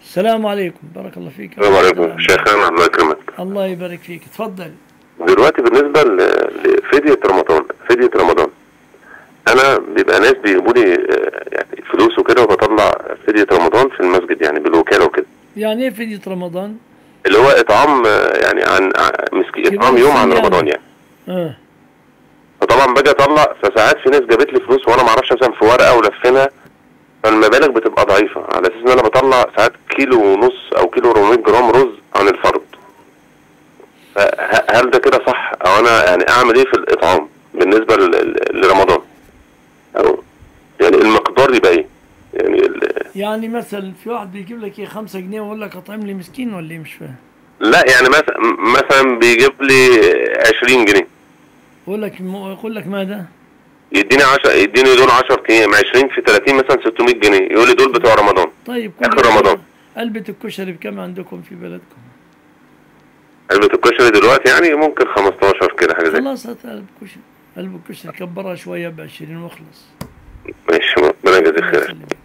السلام عليكم بارك الله فيك السلام عليكم شيخنا الله يكرمك الله يبارك فيك تفضل دلوقتي بالنسبه ل- لفديه رمضان فديه رمضان انا بيبقى ناس بيجيبوا لي آه، يعني فلوس وكده وبطلع فديه رمضان في المسجد يعني بالوكاله وكده يعني ايه فدية رمضان؟ اللي هو اطعام آه، يعني عن عن- مسكين كبار اطعام يوم عن الصيام. رمضان يعني اه فطبعا باجي اطلع فساعات في ناس جابت لي فلوس وانا ما اعرفش مثلا في ورقه ولفينها فالمبالغ بتبقى ضعيفه على اساس ان انا بطلع ساعات كيلو ونص او كيلو 400 جرام رز عن الفرد فهل ده كده صح او انا يعني اعمل ايه في الاطعام بالنسبه ل- ل- لرمضان او يعني المقدار يبقى ايه يعني ال- يعني مثلا في واحد بيجيب لك ايه 5 جنيه ويقول لك اطعم لي مسكين ولا ايه مش فاهم لا يعني مثلا مثلا بيجيب لي 20 جنيه يقول لك يقول لك ماذا؟ يديني 10 يديني دول 10 ايام 20 في 30 مثلا 600 جنيه يقول لي دول بتوع رمضان طيب آخر رمضان. علبة الكشري بكم عندكم في بلدكم؟ علبة الكشري دلوقتي يعني ممكن 15 كده حاجة زي خلاص هات علبة كشري علبة كشري كبرها شوية ب 20 واخلص ماشي ربنا يجازيك الله خير يسلمك.